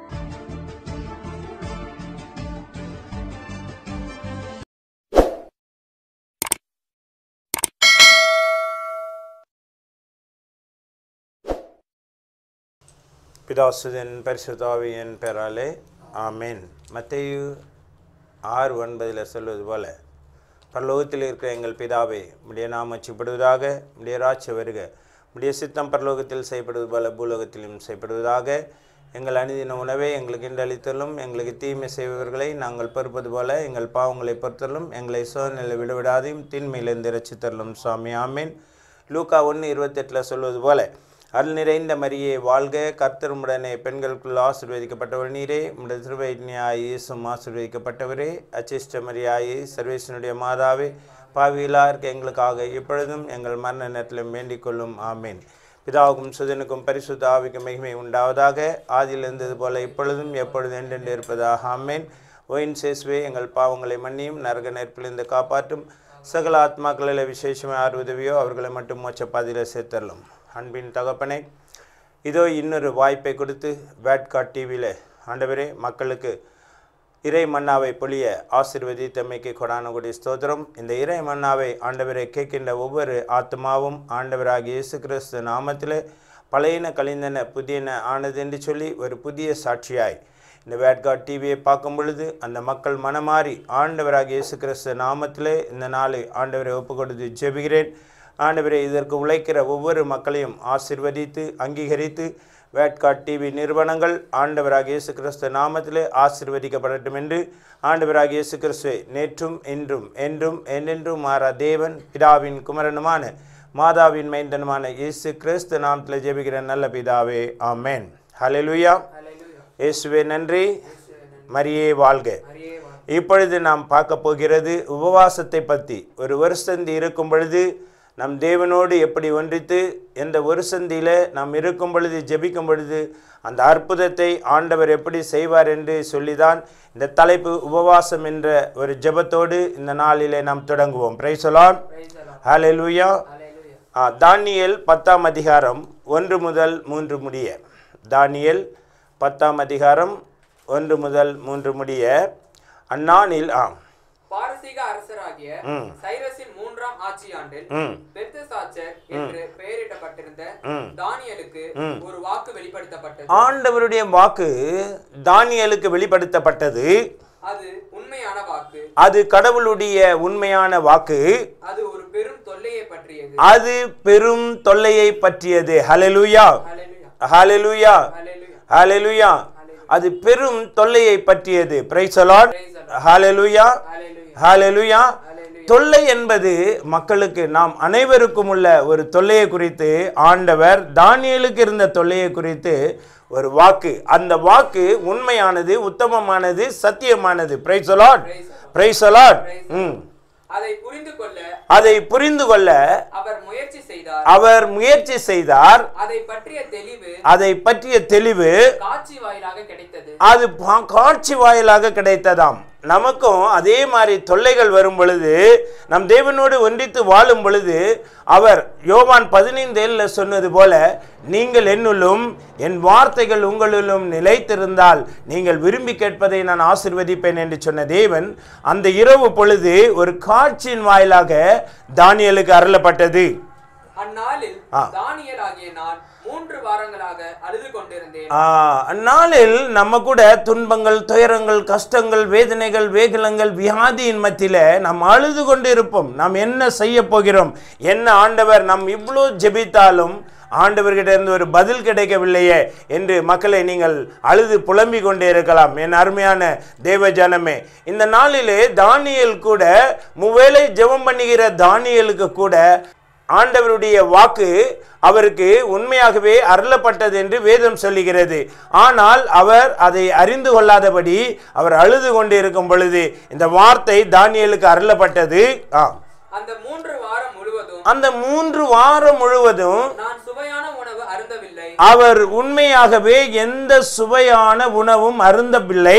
பிதாசுதன் பரிசுத்தாவியின் பெறாலே ஆமென் மத்தேயு ஆறு ஒன்பதில் சொல்வது போல பரலோகத்தில் இருக்கிற எங்கள் பிதாவே உடைய நாம் அச்சுப்படுவதாக உடைய ராட்சி வருக உடைய சித்தம் பரலோகத்தில் செய்யப்படுவது போல பூலோகத்திலும் செய்யப்படுவதாக எங்கள் அனுதின உணவை எங்களுக்கு இன்று அளித்தலும் எங்களுக்கு தீமை செய்பவர்களை நாங்கள் பொறுப்பது போல எங்கள் பாவங்களை பொறுத்தலும் எங்களை சோதனையில் விடுவிடாதையும் தீன்மையிலிருந்து ரசித்தரலும் சுவாமி ஆமீன் லூக்கா ஒன்று இருபத்தெட்டில் சொல்வது போல அருள் நிறைந்த மரியே வாழ்க கர்த்தருமுடனே பெண்களுக்குள் ஆசீர்வதிக்கப்பட்டவர் நீரே உடைய திருவைஞாய் இயேசும் ஆசீர்வதிக்கப்பட்டவரே அச்சிஷ்ட மரியாயே சர்வேசனுடைய மாதாவே பாவியிலா இருக்க எங்களுக்காக இப்பொழுதும் எங்கள் மரண நேரத்திலும் வேண்டிக் கொள்ளும் ஆமீன் பிதாவுக்கும் சுதனுக்கும் பரிசுத்த ஆவிக்கும் மகிமை உண்டாவதாக ஆதியில் இருந்தது போல இப்பொழுதும் எப்பொழுதும் என்றென்று இருப்பதாக ஆமேன் ஒயின் சேஸ்வே எங்கள் பாவங்களை மன்னியும் நரக நெருப்பிலிருந்து காப்பாற்றும் சகல ஆத்மாக்களில் விசேஷமாக யார் உதவியோ அவர்களை மட்டும் மோட்ச பாதையில் சேர்த்தரலும் அன்பின் தகப்பனே இதோ இன்னொரு வாய்ப்பை கொடுத்து வேட்காட் டிவியில் ஆண்டவரே மக்களுக்கு இறை மன்னாவை பொழிய ஆசிர்வதித்தமைக்கு கொடான கொடி ஸ்தோத்திரம் இந்த இறை மன்னாவை ஆண்டவரை கேட்கின்ற ஒவ்வொரு ஆத்மாவும் ஆண்டவராகிய இயேசு கிறிஸ்து நாமத்திலே பழையன கழிந்தன புதியன ஆனது என்று சொல்லி ஒரு புதிய சாட்சியாய் இந்த வேட்காட் டிவியை பார்க்கும் பொழுது அந்த மக்கள் மனமாறி ஆண்டவராகிய இயேசு கிறிஸ்து நாமத்திலே இந்த நாளை ஆண்டவரை ஒப்பு கொடுத்து ஜெபிக்கிறேன் ஆண்டவரே இதற்கு உழைக்கிற ஒவ்வொரு மக்களையும் ஆசிர்வதித்து அங்கீகரித்து வேட்காட் டிவி நிறுவனங்கள் ஆண்டவராக இயேசு கிறிஸ்து நாமத்திலே ஆசிர்வதிக்கப்படட்டும் என்று ஆண்டவராக இயேசு கிறிஸ்துவை நேற்றும் இன்றும் என்றும் என்றென்றும் மாறா தேவன் பிதாவின் குமரனுமான மாதாவின் மைந்தனுமான இயேசு கிறிஸ்து நாமத்தில் ஜெபிக்கிற நல்ல பிதாவே ஆமேன் ஹalleluya இயேசுவே நன்றி மரியே வாழ்க இப்பொழுது நாம் பார்க்க போகிறது உபவாசத்தை பற்றி ஒரு வருஷந்தி இருக்கும் பொழுது நம் தேவனோடு எப்படி ஒன்றித்து எந்த ஒரு சந்தியில் நாம் இருக்கும் பொழுது ஜெபிக்கும் பொழுது அந்த அற்புதத்தை ஆண்டவர் எப்படி செய்வார் என்று சொல்லிதான் இந்த தலைப்பு உபவாசம் என்ற ஒரு ஜெபத்தோடு இந்த நாளிலே நாம் தொடங்குவோம் பிரைசலான் ஹalleluya ஆ, தானியேல் பத்தாம் அதிகாரம் ஒன்று முதல் மூன்று முடிய தானியேல் பத்தாம் அதிகாரம் ஒன்று முதல் மூன்று முடிய அந்நாளில் ஆ பாரசீக அரசராகிய ம். சைரஸின் மூன்றாம் ஆட்சி ஆண்டில் ம் பெல்தசாச்சர் என்று பெயரிடப்பட்டிருந்த ம். தானியலுக்கு ஒரு வாக்கு வெளிப்படுத்தப்பட்டது ஆண்டவருடைய வாக்கு தானியேலுக்கு வெளிப்படுத்தப்பட்டது அது உண்மையான வாக்கு அது கடவுளுடைய உண்மையான வாக்கு அது ஒரு பெரும் தொல்லையை பற்றியது அது பெரும் தொல்லையை பற்றியது ஹalleluya ஹalleluya ஹalleluya ஹalleluya ஹalleluya அது பெரும் தொல்லையை பற்றியது praise Lord Praise the Lord. Hallelujah hallelujah hallelujah hallelujah தொல்லை என்பது மக்களுக்கு நாம் அனைவருக்கும் உள்ள ஒரு தொல்லையை குறித்து ஆண்டவர் தானியேலுக்கு இருந்த தொல்லையை குறித்து ஒரு வாக்கு அந்த வாக்கு உண்மையானது உத்தமமானது சத்தியமானது praise Lord Praise the Lord. Praise Lord ம் அதை புரிந்து கொள்ள அதை புரிந்து கொள்ள அவர் முயற்சி செய்தார் அவர் முயற்சி செய்தார் அதை பற்றிய தெளிவு அதை பற்றிய தெளிவு காட்சி வாயிலாக கிடைத்தது அது பா- காட்சி வாயிலாக கிடைத்ததாம் நமக்கும் அதே மாதிரி தொல்லைகள் வரும் பொழுது நம் தேவனோடு ஒன்றித்து வாழும் பொழுது அவர் யோவான் பதினைந்து ஏழில் சொன்னது போல நீங்கள் என்னுள்ளும் என் வார்த்தைகள் உங்களிலும் நிலைத்திருந்தால் நீங்கள் விரும்பி கேட்பதை நான் ஆசிர்வதிப்பேன் என்று சொன்ன தேவன் அந்த இரவு பொழுது ஒரு காட்சியின் வாயிலாக தானியலுக்கு அருளப்பட்டது அந்நாளில் ஆ. தானியல் ஆகிய நான் மூன்று வாரங்களாக அழுது கொண்டிருந்தேன் ஆ, அந்நாளில் நம்ம கூட துன்பங்கள் துயரங்கள் கஷ்டங்கள் வேதனைகள் வேகலங்கள் வியாதியின் மத்தியில நாம் அழுது கொண்டு இருப்போம் நாம் என்ன செய்ய போகிறோம் என்ன ஆண்டவர் நாம் இவ்வளோ ஜெபித்தாலும் ஆண்டவர்கிட்ட இருந்து ஒரு பதில் கிடைக்கவில்லையே என்று மக்களை நீங்கள் அழுது புலம்பிக் கொண்டே இருக்கலாம் என் அருமையான தேவ ஜனமே இந்த நாளிலே தானியேல் கூட முவேளை ஜெபம் பண்ணுகிற தானியேலுக்கு கூட ஆண்டவருடைய வாக்கு அவருக்கு உண்மையாகவே அருளப்பட்டது என்று வேதம் சொல்லுகிறது ஆனால் அவர் அதை அறிந்து கொள்ளாதபடி அவர் அழுது கொண்டு இருக்கும் பொழுது இந்த வார்த்தை தானியேலுக்கு அருளப்பட்டது ஆ. அந்த மூன்று வாரம் முழுவதும் அந்த மூன்று வாரம் முழுவதும் நான் சுவையான உணவு அருந்தவில்லை அவர் உண்மையாகவே எந்த சுவையான உணவும் அருந்தவில்லை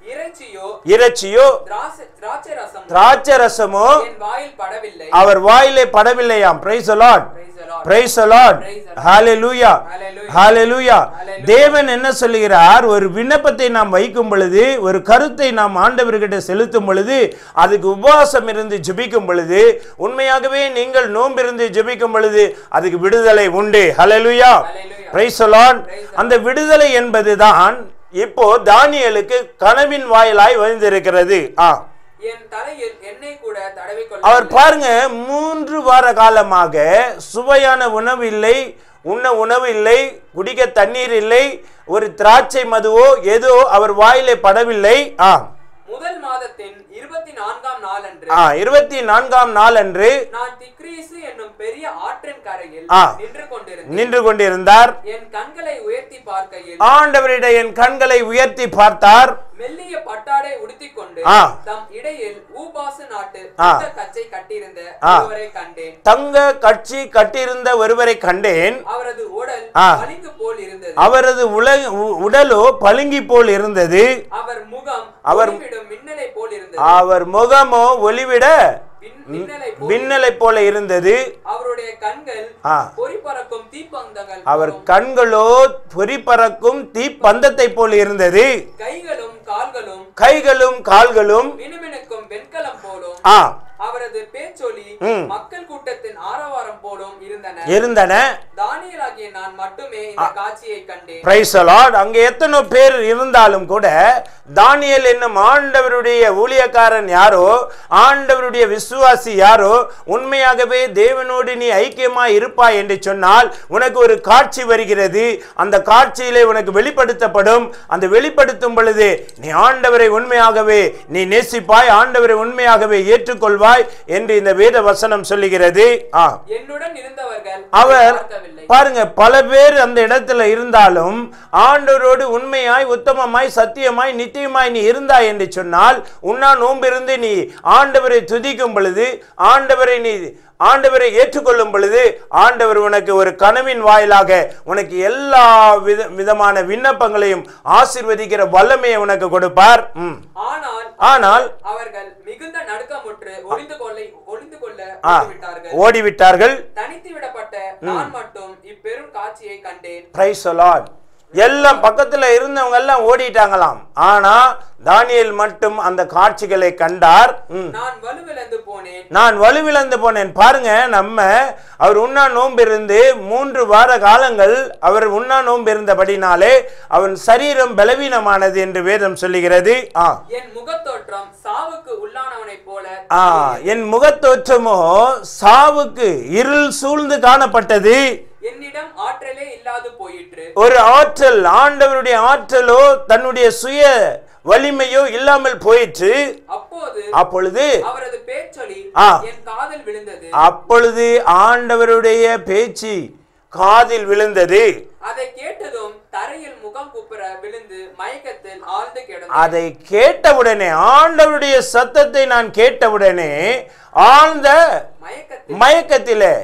இறைச்சியோ இறைச்சியோ திராட்சை திராட்சை ரசம் திராட்சை ரசமோ என் வாயில் படவில்லை அவர் வாயிலே படவில்லையாம் praise Lord Praise the Lord. Praise Lord Praise the Lord. ஹalleluya Hallelujah. ஹalleluya Hallelujah. தேவன் என்ன சொல்லுகிறார் ஒரு விண்ணப்பத்தை நாம் வைக்கும் பொழுது ஒரு கருத்தை நாம் ஆண்டவர்கிட்ட செலுத்தும் பொழுது அதுக்கு உபவாசம் இருந்து ஜெபிக்கும் பொழுது உண்மையாகவே நீங்கள் நோம்பிருந்து ஜெபிக்கும் பொழுது அதுக்கு விடுதலை உண்டு ஹalleluya Hallelujah. Praise Lord Praise the அந்த விடுதலை என்பதுதான் இப்போ தானியேலுக்கு கனவின் வாயிலாய் வந்திருக்கிறது ஆ என் தலையில் எண்ணெய் கூட தடவி அவர் கொள்ள பாருங்க மூன்று வார காலமாக சுவையான உணவு இல்லை உண்ண உணவு இல்லை குடிக்க தண்ணீர் இல்லை ஒரு திராட்சை மதுவோ ஏதோ அவர் வாயிலே படவில்லை ஆ முதல் மாதத்தின் இருபத்தி நான்காம் நாளன்று ஆ இருபத்தி நான்காம் நாள் அன்று நான் திக்ரீசு என்னும் பெரிய ஆற்றின் கரையில் ஆ. நின்று கொண்டிருந்தேன் நின்று கொண்டிருந்தார் என் கண்களை உயர்த்தி பார்க்கையில் ஆண்டவரிடம் என் கண்களை உயர்த்தி பார்த்தார் மெல்லிய பட்டாடை உடுத்திக் கொண்டு ஆ. தம் இடையில் ஊபாசு நாட்டு ஆ. தங்க கச்சை கட்டியிருந்த ஆ. ஒருவரை கண்டேன் தங்க கட்சி கட்டியிருந்த ஒருவரை கண்டேன் அவரது உடல் ஆ. பளிங்கு போல் இருந்தது அவரது உல உ- உடலோ பளிங்கி போல் இருந்தது அவர் முகம் அவர்- ஒளிவிடும் மின்னலை போல் இருந்தது அவர் முகமோ ஒளிவிட பின்- மின்னலை போல் மின்னலை போல இருந்தது அவருடைய கண்கள் ஆ. பொறி பறக்கும் தீப்பந்தங்கள் அவர் போலும், கண்களோ பொறி பறக்கும் தீப்பந்தத்தை போல் இருந்தது கைகளும் கால்களும் கைகளும் கால்களும் மினுமினுக்கும் வெண்கலம் போலும் ஆ அவரது பேச்சொலி ம். மக்கள் கூட்டத்தின் ஆரவாரம் போலும் இருந்தன இருந்தன தானியலாகிய நான் மட்டுமே இந்த காட்சியை கண்டேன் பிரைஸ் லார்ட் அங்க எத்தனை பேர் இருந்தாலும் கூட தானியேல் என்னும் ஆண்டவருடைய ஊழியக்காரன் யாரோ ஆண்டவருடைய விசுவாசி யாரோ உண்மையாகவே தேவனோடு நீ ஐக்கியமா இருப்பாய் என்று சொன்னால் உனக்கு ஒரு காட்சி வருகிறது அந்த காட்சியிலே உனக்கு வெளிப்படுத்தப்படும் அந்த வெளிப்படுத்தும் பொழுது நீ ஆண்டவரை உண்மையாகவே நீ நேசிப்பாய் ஆண்டவரை உண்மையாகவே ஏற்றுக்கொள்வாய் என்று இந்த வேத வசனம் சொல்லுகிறது ஆ என்னுடன் இருந்தவர்கள் அவர் பார்க்கவில்லை பாருங்க பல பேர் அந்த இடத்துல இருந்தாலும் ஆண்டவரோடு உண்மையாய் உத்தமமாய் சத்தியமாய் நித்தியமாய் நீ இருந்தாய் என்று சொன்னால் உன்னா நோம்பிருந்து நீ ஆண்டவரை துதிக்கும் பொழுது ஆண்டவரை நீ ஆண்டவரை ஏற்றுக்கொள்ளும் பொழுது ஆண்டவர் உனக்கு ஒரு கனவின் வாயிலாக உனக்கு எல்லா வித விதமான விண்ணப்பங்களையும் ஆசீர்வதிக்கிற வல்லமையை உனக்கு கொடுப்பார் ம். ஆனால் ஆனால் அவர்கள் மிகுந்த நடுக்கமுற்று ஒளிந்து கொள்ள ஒளிந்து கொள்ள ஆ, விட்டார்கள் ஓடிவிட்டார்கள் தனித்து விடப்பட்ட நான் மட்டும் இப்பெரும் காட்சியை கண்டேன் பிரைஸ் லார்ட் எல்லாம் பக்கத்துல இருந்தவங்க எல்லாம் ஓடிட்டாங்களாம் ஆனா தானியேல் மட்டும் அந்த காட்சிகளை கண்டார் ம். நான் வலுவிழந்து போனேன் நான் வலுவிழந்து போனேன் பாருங்க நம்ம அவர் உண்ணா நோன்பு இருந்து மூன்று வார காலங்கள் அவர் உண்ணா நோன்பு இருந்தபடினாலே அவன் சரீரம் பலவீனமானது என்று வேதம் சொல்லுகிறது ஆ என் முகத்தோற்றம் சாவுக்கு உள்ளானவனைப் போல ஆ என் முகத்தோற்றமோ சாவுக்கு இருள் சூழ்ந்து காணப்பட்டது என்னிடம் ஆற்றலே இல்லாது போயிற்று ஒரு ஆற்றல் ஆண்டவருடைய ஆற்றலோ தன்னுடைய சுய வலிமையோ இல்லாமல் போயிற்று அப்போது அப்பொழுது அவரது பேச்சொலி ஆ. என் காதில் விழுந்தது அப்பொழுது ஆண்டவருடைய பேச்சு காதில் விழுந்தது அதை கேட்டதும் தரையில் முகம் குப்புற விழுந்து மயக்கத்தில் ஆழ்ந்து கிடந்தேன் அதை கேட்டவுடனே ஆண்டவருடைய சத்தத்தை நான் கேட்டவுடனே ஆழ்ந்த மயக்கத்தில் மயக்கத்திலே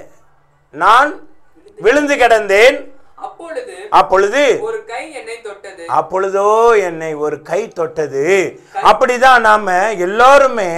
நான் விழுந்து கிடந்தேன் அப்பொழுது அப்பொழுது ஒரு கை என்னை தொட்டது அப்பொழுதோ என்னை ஒரு கை தொட்டது அப்படிதான் நாம எல்லாருமே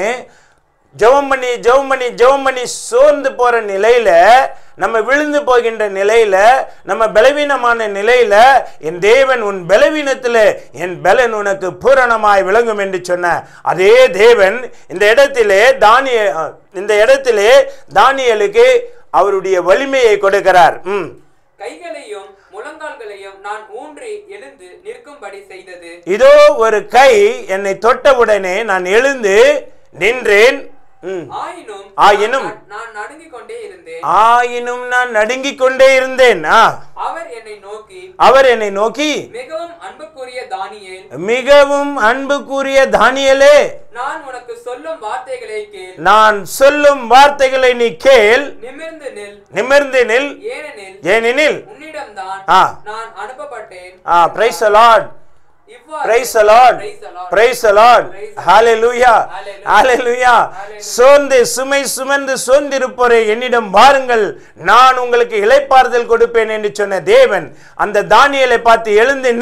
ஜெபம் பண்ணி ஜெபம் பண்ணி ஜெபம் பண்ணி சோர்ந்து போற நிலையில நம்ம விழுந்து போகின்ற நிலையில நம்ம பலவீனமான நிலையில என் தேவன் உன் பலவீனத்துல என் பலன் உனக்கு பூரணமாய் விளங்கும் என்று சொன்ன அதே தேவன் இந்த இடத்திலே தானிய இந்த இடத்திலே தானியலுக்கு அவருடைய வலிமையை கொடுக்கிறார் ம் கைகளையும் முழங்கால்களையும் நான் ஊன்றி எழுந்து நிற்கும்படி செய்தது இதோ ஒரு கை என்னை தொட்டவுடனே நான் எழுந்து நின்றேன் ம். ஆயினும் ஆயினும் நான் நான் நடுங்கிக் கொண்டே இருந்தேன் ஆயினும் நான் நடுங்கிக் கொண்டே இருந்தேன் ஆ அவர் என்னை நோக்கி அவர் என்னை நோக்கி மிகவும் அன்புக்குரிய தானியேல் மிகவும் அன்புக்குரிய தானியலே நான் உனக்கு சொல்லும் வார்த்தைகளை கேள் நான் சொல்லும் வார்த்தைகளை நீ கேள் நிமிர்ந்து நில் நிமிர்ந்து நில் ஏனெனில் ஏனெனில் உன்னிடம்தான் ஆ. நான் அனுப்பப்பட்டேன் ஆ பிரைஸ் லார்ட் இவ்வாறு praise Lord Praise the Lord. Praise Lord Praise the ஹalleluya Hallelujah. ஹalleluya Hallelujah. சோர்ந்து சுமை சுமந்து சோர்ந்திருப்போரே என்னிடம் வாருங்கள் நான் உங்களுக்கு இளைப்பாறுதல் கொடுப்பேன் என்று சொன்ன தேவன் அந்த தானியலை பார்த்து எழுந்து நில்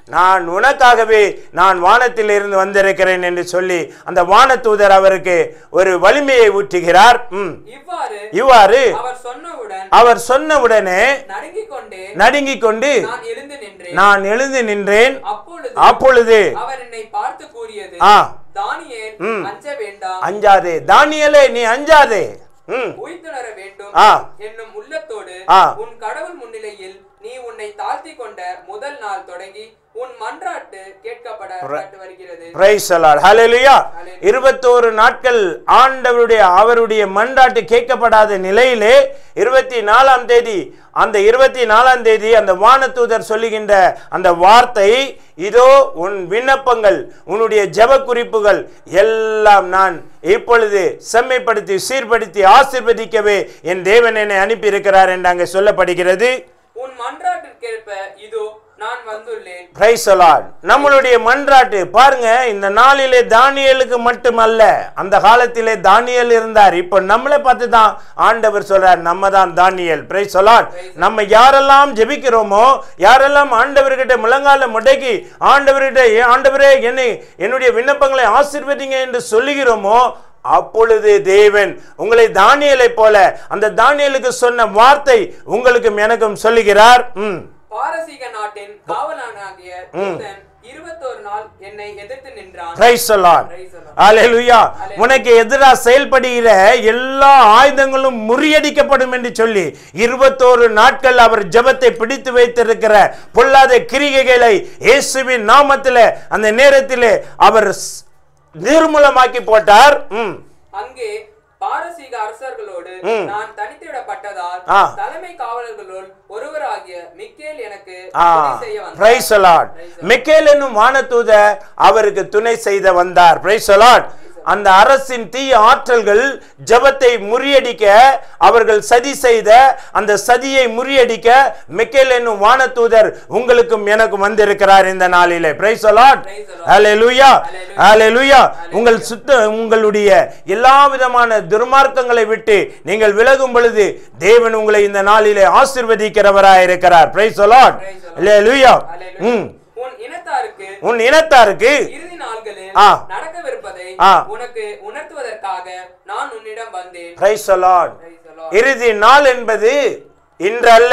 நான் உனக்காகவே நான் வானத்தில் இருந்து வந்திருக்கிறேன் என்று சொல்லி அந்த வானதூதர் அவருக்கு ஒரு வலிமையை ஊற்றுகிறார் ம். இவ்வாறு இவ்வாறு அவர் சொன்னவுடன் அவர் சொன்னவுடனே நடுங்கிக் கொண்டே நடுங்கிக் கொண்டு நான் எழுந்து நின்றேன் நான் எழுந்து நின்றேன் அப்பொழுது அப்பொழுது அவர் என்னை பார்த்து கூறியது ஆ தானியேல் அஞ்ச வேண்டாம் அஞ்சாதே தானியலே நீ அஞ்சாதே ம் உய்துணர வேண்டும் ஆ. என்னும் உள்ளத்தோடு ஆ. உன் கடவுள் முன்னிலையில் நீ உன்னை தாழ்த்தி கொண்ட முதல் நாள் தொடங்கி உன் மன்றாட்டு கேட்கப்பட பட்டு வருகிறது பிரைஸ் அலாட் ஹalleluya இருபத்தோரு நாட்கள் ஆண்டவருடைய அவருடைய மன்றாட்டு கேட்கப்படாத நிலையிலே இருபத்தி நாலாம் தேதி அந்த இருபத்தி நாலாம் தேதி அந்த வானதூதர் சொல்லுகின்ற அந்த வார்த்தை இதோ உன் விண்ணப்பங்கள் உன்னுடைய ஜெப குறிப்புகள் எல்லாம் நான் இப்பொழுது செம்மைப்படுத்தி சீர்படுத்தி ஆசீர்வதிக்கவே என் தேவன் என்னை அனுப்பி இருக்கிறார் என்று அங்கே சொல்லப்படுகிறது உன் மன்றாட்டிற்கேற்ப இதோ நான் வந்துள்ளேன் பிரைஸ் அலாட் நம்மளுடைய மன்றாட்டு பாருங்க இந்த நாளிலே தானியலுக்கு மட்டுமல்ல அந்த காலத்திலே தானியல் இருந்தார் இப்போ நம்மளை பார்த்து தான் ஆண்டவர் சொல்றார் நம்ம தான் தானியல் பிரைஸ் அலாட் நம்ம யாரெல்லாம் ஜெபிக்கிறோமோ யாரெல்லாம் ஆண்டவர்கிட்ட முழங்கால முடக்கி ஆண்டவர்கிட்ட "ஏ ஆண்டவரே என்னை என்னுடைய விண்ணப்பங்களை ஆசீர்வதிங்க என்று சொல்லுகிறோமோ அப்பொழுது தேவன் உங்களை தானியலை போல அந்த தானியலுக்கு சொன்ன வார்த்தை உங்களுக்கும் எனக்கும் சொல்லுகிறார் ம் பாரசீக நாட்டின் காவலானாகிய தூதன் இருபத்தோரு நாள் என்னை எதிர்த்து நின்றான் Praise the Lord. Praise the Lord. Hallelujah. உனக்கு எதிராக செயல்படுகிற எல்லா ஆயுதங்களும் முறியடிக்கப்படும் என்று சொல்லி இருபத்தோரு நாட்கள் அவர் ஜெபத்தை பிடித்து வைத்திருக்கிற பொல்லாத கிரிகைகளை இயேசுவின் நாமத்திலே அந்த நேரத்திலே அவர் ஸ்- நிர்மூலமாக்கி போட்டார் ம். அங்கே பாரசீக அரசர்களோடு நான் தனித்திடப்பட்டதால் ஆ. தலைமை காவலர்களுள் ஒருவராகிய மிக்கேல் எனக்கு ஆ உதவி செய்ய வந்தார். பிரைஸ் அலாட் மிக்கேல் என்னும் வானதூத அவருக்கு துணை செய்த வந்தார் பிரைஸ் அலாட் அந்த அரசின் தீய ஆற்றல்கள் ஜெபத்தை முறியடிக்க அவர்கள் சதி செய்த அந்த சதியை முறியடிக்க மிக்கேல் என்னும் வானதூதர் உங்களுக்கும் எனக்கும் வந்திருக்கிறார் இந்த நாளிலே praise the Lord Praise the Lord. ஹalleluya Hallelujah. ஹalleluya உங்கள் சுத்த உங்களுடைய எல்லா விதமான துர்மார்க்கங்களை விட்டு நீங்கள் விலகும் பொழுது தேவன் உங்களை இந்த நாளிலே ஆசீர்வதிக்கிறவராய் இருக்கிறார் praise the Lord Praise the Lord. ஹalleluya Hallelujah. ம் உன் இனத்தாருக்கு உன் இனத்தாருக்கு இறுதி நாள்களில் ஆ. நடக்கவிருப்பதை ஆ. உனக்கு உணர்த்துவதற்காக நான் உன்னிடம் வந்தேன் praise the Lord Praise the Lord. இறுதி நாள் என்பது இன்று அல்ல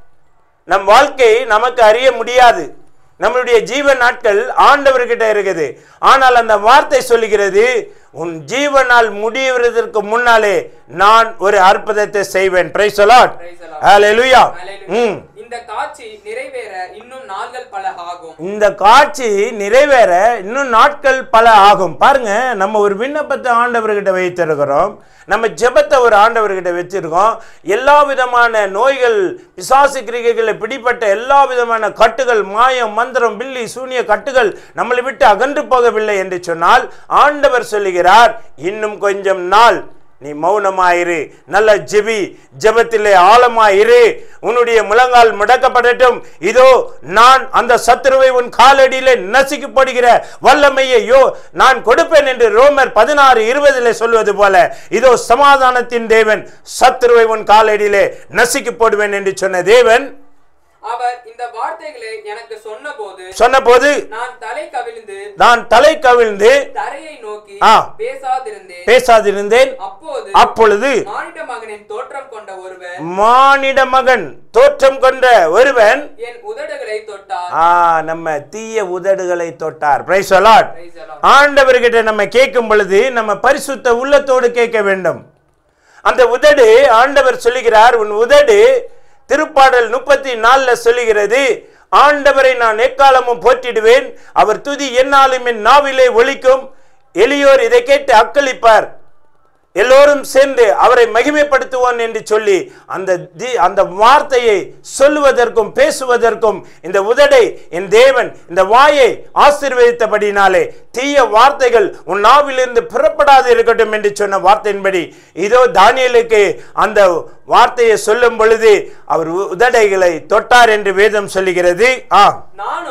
நம் வாழ்க்கை நமக்கு அறிய முடியாது நம்மளுடைய ஜீவ நாட்கள் ஆண்டவர்கிட்ட இருக்குது ஆனால் அந்த வார்த்தை சொல்லுகிறது உன் ஜீவ நாள் முடிவதற்கு முன்னாலே நான் ஒரு அற்புதத்தை செய்வேன் praise the Lord Praise the Lord. ஹalleluya Hallelujah. ம் இந்த காட்சி நிறைவேற இன்னும் நாள்கள் பல ஆகும் இந்த காட்சி நிறைவேற இன்னும் நாட்கள் பல ஆகும் பாருங்க நம்ம ஒரு விண்ணப்பத்தை ஆண்டவர்கிட்ட வைத்திருக்கிறோம் நம்ம ஜெபத்தை ஒரு ஆண்டவர்கிட்ட வச்சிருக்கோம் எல்லா விதமான நோய்கள் பிசாசு கிரிகைகளை பிடிப்பட்ட எல்லா விதமான கட்டுகள் மாயம் மந்திரம் பில்லி சூனிய கட்டுகள் நம்மளை விட்டு அகன்று போகவில்லை என்று சொன்னால் ஆண்டவர் சொல்லுகிறார் இன்னும் கொஞ்சம் நாள் நீ மௌனமாயிரு நல்ல ஜெபி ஜெபத்திலே ஆழமாயிரு உன்னுடைய முழங்கால் முடக்கப்படட்டும் இதோ நான் அந்த சத்துருவை உன் காலடியிலே நசுக்கப்படுகிற வல்லமையை யோ நான் கொடுப்பேன் என்று ரோமர் பதினாறு இருபதிலே சொல்வது போல இதோ சமாதானத்தின் தேவன் சத்துருவை உன் காலடியிலே நசுக்கி போடுவேன் என்று சொன்ன தேவன் அவர் இந்த வார்த்தைகளை எனக்கு சொன்னபோது சொன்னபோது நான் தலை கவிழ்ந்து நான் தலை கவிழ்ந்து தரையை நோக்கி ஆ. பேசாதிருந்தேன் பேசாதிருந்தேன் அப்போது அப்பொழுது மானிட மகனின் தோற்றம் கொண்ட ஒருவர் மானிட மகன் தோற்றம் கொண்ட ஒருவன் என் உதடுகளை தொட்டார் ஆ நம்ம தீய உதடுகளை தொட்டார் praise the Lord Praise the Lord. ஆண்டவர்கிட்ட நம்ம கேட்கும் பொழுது நம்ம பரிசுத்த உள்ளத்தோடு கேட்க வேண்டும் அந்த உதடு ஆண்டவர் சொல்லுகிறார் உன் உதடு திருப்பாடல் முப்பத்தி நாலுல சொல்லுகிறது ஆண்டவரை நான் எக்காலமும் போற்றிடுவேன் அவர் துதி என்னாலும் என் நாவிலே ஒலிக்கும் எளியோர் இதை கேட்டு அக்களிப்பார் எல்லோரும் சேர்ந்து அவரை மகிமைப்படுத்துவோம் என்று சொல்லி அந்த தி- அந்த வார்த்தையை சொல்லுவதற்கும் பேசுவதற்கும் இந்த உதடை என் தேவன் இந்த வாயை ஆசீர்வதித்தபடினாலே தீய வார்த்தைகள் உன் நாவிலிருந்து புறப்படாது இருக்கட்டும் என்று சொன்ன வார்த்தையின்படி இதோ தானியலுக்கு அந்த வார்த்தையை சொல்லும் பொழுது அவர் உ- உதடைகளை தொட்டார் என்று வேதம் சொல்லுகிறது ஆ நானும்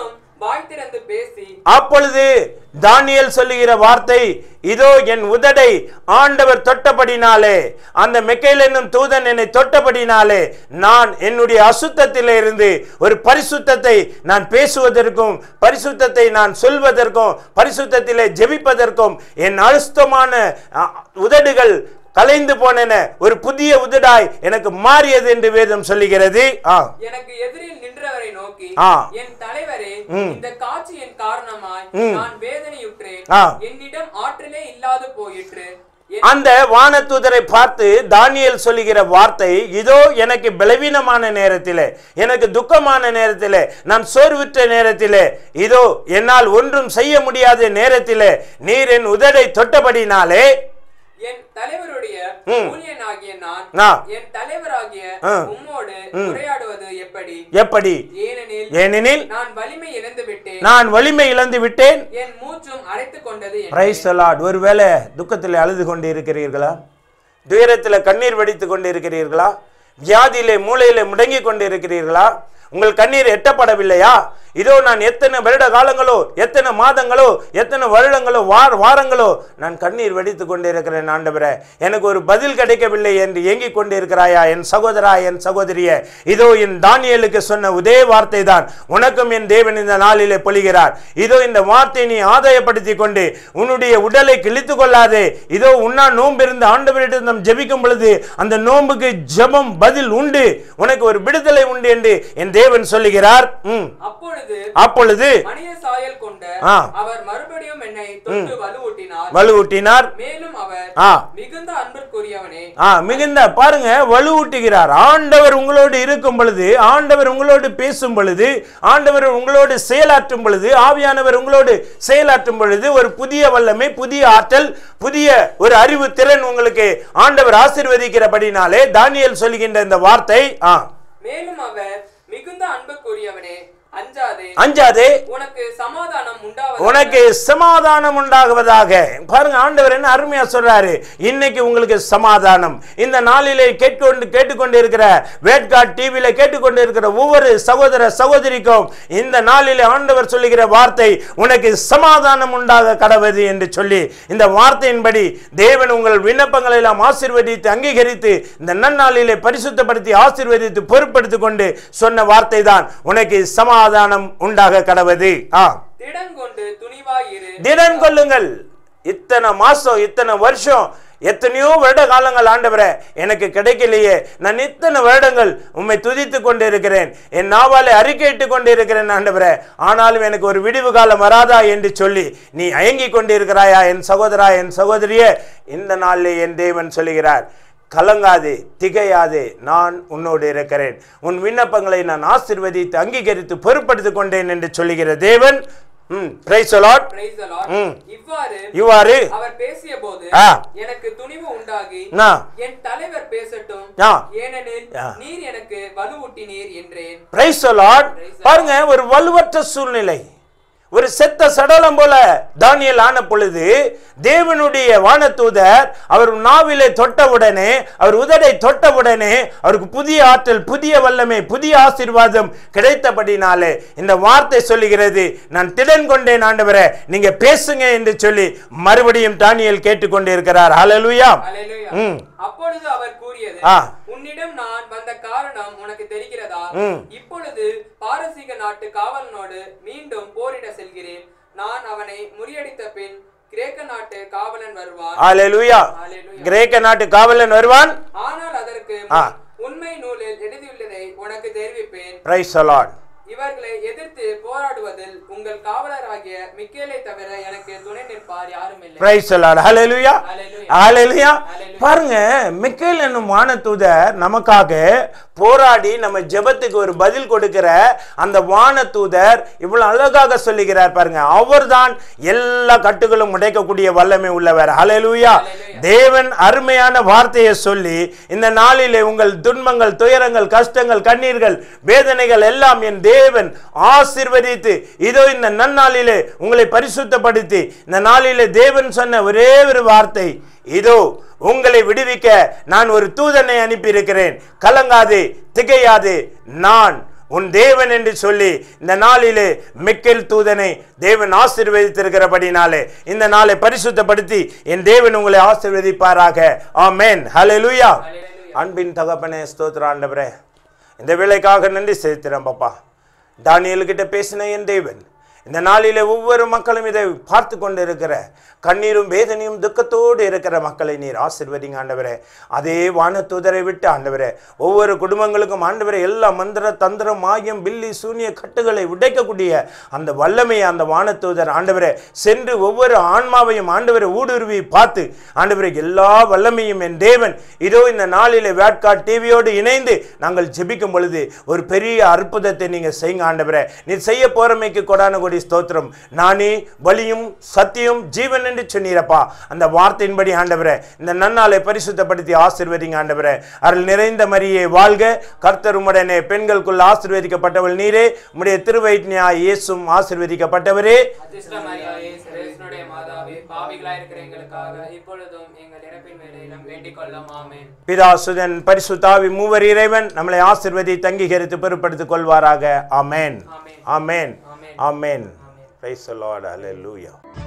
வாய் திறந்து பேசி அப்பொழுது தானியேல் சொல்லுகிற வார்த்தை இதோ என் உதடை ஆண்டவர் தொட்டபடினாலே அந்த மெக்கைல் என்னும் தூதன் என்னை தொட்டபடினாலே நான் என்னுடைய அசுத்தத்திலே இருந்து ஒரு பரிசுத்தத்தை நான் பேசுவதற்கும் பரிசுத்தத்தை நான் சொல்வதற்கும் பரிசுத்தத்திலே ஜெபிப்பதற்கும் என் அழுத்தமான அ, உதடுகள் கலைந்து போனன ஒரு புதிய உதடாய் எனக்கு மாறியது என்று வேதம் சொல்லுகிறது ஆ எனக்கு எதிரில் நின்றவரை நோக்கி ஆ. என் தலைவரே ம். இந்த காட்சியின் காரணமாய் ம். நான் வேதனையுற்றேன் ஆ. என்னிடம் ஆற்றலே இல்லாது போயிற்று என் அந்த வானதூதரை பார்த்து தானியேல் சொல்லுகிற வார்த்தை இதோ எனக்கு பலவீனமான நேரத்திலே எனக்கு துக்கமான நேரத்திலே நான் சோர்வுற்ற நேரத்திலே இதோ என்னால் ஒன்றும் செய்ய முடியாத நேரத்திலே நீர் என் உதடை தொட்டபடினாலே என் தலைவருடைய ம். ஊழியனாகிய நான் ஆ. என் தலைவராகிய ஆ. உம்மோடு உரையாடுவது எப்படி எப்படி ஏனெனில் ஏனெனில் நான் வலிமை இழந்து விட்டேன் நான் வலிமை இழந்து விட்டேன் என் மூச்சும் அடைத்துக் கொண்டது என்றேன். பிரைஸ் லார்ட் ஒருவேளை துக்கத்தில் அழுது கொண்டு இருக்கிறீர்களா துயரத்தில் கண்ணீர் வடித்து கொண்டு இருக்கிறீர்களா வியாதியிலே மூளையிலே முடங்கி கொண்டு இருக்கிறீர்களா உங்கள் கண்ணீர் எட்டப்படவில்லையா இதோ நான் எத்தனை வருட காலங்களோ எத்தனை மாதங்களோ எத்தனை வருடங்களோ வார வாரங்களோ நான் கண்ணீர் வடித்து கொண்டு இருக்கிறேன் ஆண்டவரே எனக்கு ஒரு பதில் கிடைக்கவில்லை என்று ஏங்கிக் கொண்டிருக்கிறாயா என் சகோதரா என் சகோதரிய இதோ என் தானியலுக்கு சொன்ன ஒரே வார்த்தை தான் உனக்கும் என் தேவன் இந்த நாளிலே பொழிகிறார் இதோ இந்த வார்த்தையை நீ ஆதாயப்படுத்தி கொண்டு உன்னுடைய உடலை கிழித்து கொள்ளாதே இதோ உன்னா நோன்பு இருந்து ஆண்டவரிடம் நாம் ஜெபிக்கும் பொழுது அந்த நோன்புக்கு ஜெபம் பதில் உண்டு உனக்கு ஒரு விடுதலை உண்டு என்று என் தேவன் சொல்லுகிறார் ம். அப்பொழுது அப்பொழுது மனித சாயல் கொண்ட ஆ. அவர் மறுபடியும் என்னை தொட்டு வலுவூட்டினார் வலுவூட்டினார் மேலும் அவர் ஆ மிகுந்த அன்பிற்குரியவனே ஆ மிகுந்த பாருங்க வலுவூட்டுகிறார் ஆண்டவர் உங்களோடு இருக்கும் பொழுது ஆண்டவர் உங்களோடு பேசும் பொழுது ஆண்டவர் உங்களோடு செயலாற்றும் பொழுது ஆவியானவர் உங்களோடு செயலாற்றும் பொழுது ஒரு புதிய வல்லமை புதிய ஆற்றல் புதிய ஒரு அறிவு திறன் உங்களுக்கு ஆண்டவர் ஆசீர்வதிக்கிறபடினாலே தானியேல் சொல்லுகின்ற இந்த வார்த்தை ஆ மேலும் அவர் மிகுந்த அன்புக்குரியவனே அஞ்சாதே அஞ்சாதே உனக்கு சமாதானம் உண்டாவது உனக்கு சமாதானம் உண்டாகுவதாக பாருங்க ஆண்டவர் என்ன அருமையா சொல்றாரு இன்னைக்கு உங்களுக்கு சமாதானம் இந்த நாளிலே கேட்கொண்டு கேட்டுக்கொண்டு இருக்கிற வேட்காட் டிவியில கேட்டுக்கொண்டு இருக்கிற ஒவ்வொரு சகோதர சகோதரிக்கும் இந்த நாளிலே ஆண்டவர் சொல்லுகிற வார்த்தை உனக்கு சமாதானம் உண்டாக கடவுது என்று சொல்லி இந்த வார்த்தையின்படி தேவன் உங்கள் விண்ணப்பங்களை எல்லாம் ஆசீர்வதித்து அங்கீகரித்து இந்த நன்னாளிலே பரிசுத்தப்படுத்தி ஆசீர்வதித்து பொறுப்படுத்திக் கொண்டு சொன்ன வார்த்தை தான் உனக்கு சமாதானம் உண்டாக கடவுது ஆ திடங்கொண்டு துணிவாயிரு திடன் கொள்ளுங்கள் இத்தனை மாசம் இத்தனை வருஷம் எத்தனையோ வருட காலங்கள் ஆண்டவரே எனக்கு கிடைக்கலையே நான் இத்தனை வருடங்கள் உம்மை துதித்து கொண்டு இருக்கிறேன் என் நாவாலை அறிக்கையிட்டு கொண்டு இருக்கிறேன் ஆண்டவரே ஆனாலும் எனக்கு ஒரு விடிவு காலம் வராதா என்று சொல்லி நீ அயங்கி கொண்டிருக்கிறாயா என் சகோதரா என் சகோதரியே இந்த நாளிலே என் தேவன் சொல்லுகிறார் கலங்காதே திகையாதே நான் உன்னோடு இருக்கிறேன் உன் விண்ணப்பங்களை நான் ஆசீர்வதித்து அங்கீகரித்து பொறுப்படுத்திக் கொண்டேன் என்று சொல்லுகிற தேவன் ம் praise Lord Praise the Lord. ம். இவ்வாறு இவ்வாறு அவர் பேசிய போது ஆ. எனக்கு துணிவு உண்டாகி நான் என் தலைவர் பேசட்டும் ஆ. ஏனெனில் ஆ. நீர் எனக்கு வலுவூட்டினீர் என்றேன் பிரைஸ் லார்ட் பாருங்க ஒரு வலுவற்ற சூழ்நிலை ஒரு செத்த சடலம் போல தானியல் ஆன பொழுது தேவனுடைய வானதூதர் அவர் நாவிலே தொட்டவுடனே அவர் உதடை தொட்டவுடனே அவருக்கு புதிய ஆற்றல் புதிய வல்லமை புதிய ஆசீர்வாதம் கிடைத்தபடினாலே இந்த வார்த்தை சொல்லுகிறது நான் திடன் கொண்டேன் ஆண்டவரே நீங்க பேசுங்க என்று சொல்லி மறுபடியும் தானியல் கேட்டுக்கொண்டே இருக்கிறார் ஹalleluya அல்லேலூயா. ம். அப்பொழுது அவர் கூறியது ஆ. உன்னிடம் நான் வந்த காரணம் உனக்கு தெரிகிறதா ம். இப்பொழுது பாரசீக நாட்டு காவலனோடு மீண்டும் போரிட செல்கிறேன் நான் அவனை முறியடித்த பின் கிரேக்க நாட்டு காவலன் வருவான் ஹalleluya அல்லேலூயா. கிரேக்க நாட்டு காவலன் வருவான் ஆனால் அதற்கு ஆ. உண்மை நூலில் எழுதியுள்ளதை உனக்கு தெரிவிப்பேன் பிரைஸ் லார்ட் இவர்களை எதிர்த்து போராடுவதில் உங்கள் காவலராகிய மிக்கேலை தவிர எனக்கு துணை நிற்பார் யாரும் இல்லை பிரைஸ் லார்ட் ஹalleluya Hallelujah. ஹalleluya Hallelujah. பாருங்க மிக்கேல் என்னும் வானதூதர் நமக்காக போராடி நம்ம ஜெபத்துக்கு ஒரு பதில் கொடுக்கிற அந்த வானதூதர் இவ்வளவு அழகாக சொல்லுகிறார் பாருங்க அவர்தான் எல்லா கட்டுகளும் உடைக்கக்கூடிய வல்லமை உள்ளவர் ஹalleluya Hallelujah. தேவன் அருமையான வார்த்தையை சொல்லி இந்த நாளிலே உங்கள் துன்பங்கள் துயரங்கள் கஷ்டங்கள் கண்ணீர்கள் வேதனைகள் எல்லாம் என் தேவன் ஆசீர்வதித்து இதோ இந்த நன்னாளிலே உங்களை பரிசுத்தப்படுத்தி இந்த நாளிலே தேவன் சொன்ன ஒரே ஒரு வார்த்தை இதோ உங்களை விடுவிக்க நான் ஒரு தூதனை அனுப்பியிருக்கிறேன் கலங்காதே திகையாதே நான் உன் தேவன் என்று சொல்லி இந்த நாளிலே மிக்கேல் தூதனை தேவன் ஆசீர்வதித்திருக்கிறபடினாலே இந்த நாளை பரிசுத்தப்படுத்தி என் தேவன் உங்களை ஆசீர்வதிப்பாராக ஆமென் ஹalleluya அன்பின் தகப்பனே ஸ்தோத்திர ஆண்டவரே இந்த வேலைக்காக நன்றி செலுத்துகிறேன் பாப்பா தானியல்கிட்ட பேசின என் தேவன் இந்த நாளிலே ஒவ்வொரு மக்களும் இதை பார்த்து கொண்டு இருக்கிற கண்ணீரும் வேதனையும் துக்கத்தோடு இருக்கிற மக்களை நீர் ஆசிர்வதிங்க ஆண்டவரே அதே வானத்தூதரை விட்டு ஆண்டவரே ஒவ்வொரு குடும்பங்களுக்கும் ஆண்டவரே எல்லா மந்திர தந்திரம் மாயம் பில்லி சூனிய கட்டுகளை உடைக்கக்கூடிய அந்த வல்லமையை அந்த வானத்தூதர் ஆண்டவரே சென்று ஒவ்வொரு ஆன்மாவையும் ஆண்டவரை ஊடுருவி பார்த்து ஆண்டவரே எல்லா வல்லமையும் என் தேவன் இதோ இந்த நாளிலே வேட்காட் டிவியோடு இணைந்து நாங்கள் ஜெபிக்கும் பொழுது ஒரு பெரிய அற்புதத்தை நீங்கள் செய்யுங்க ஆண்டவரே நீர் செய்ய போறமைக்கு கொடான கொடி ஸ்தோத்திரம் நானே வழியும் சத்தியம் ஜீவன் என்று சொன்னீரப்பா அந்த வார்த்தையின்படி ஆண்டவரே இந்த நன்னாளை பரிசுத்தப்படுத்தி ஆசிர்வதிங்க ஆண்டவரே அருள் நிறைந்த மரியே வாழ்க கர்த்தர் உம்முடனே பெண்களுக்குள் ஆசிர்வதிக்கப்பட்டவள் நீரே உம்முடைய திருவயிற்னியா இயேசும் ஆசிர்வதிக்கப்பட்டவரே அதிர்ஷ்ட மரியாயே சிரேசனுடைய மாதாவே பாவிகளாய் இருக்கிற எங்களுக்காக இப்பொழுதும் எங்கள் இறப்பின் வேலையிலும் வேண்டிக் கொள்ளும் ஆமென் பிதா சுதன் பரிசுத்தாவி மூவர் இறைவன் நம்மளை ஆசிர்வதி தங்கிகரித்து பொறுப்படுத்திக் கொள்வாராக ஆமென் ஆமென் ஆமென் ஆமென் ஆமென் பிரைஸ் தி லார்ட் ஹalleluya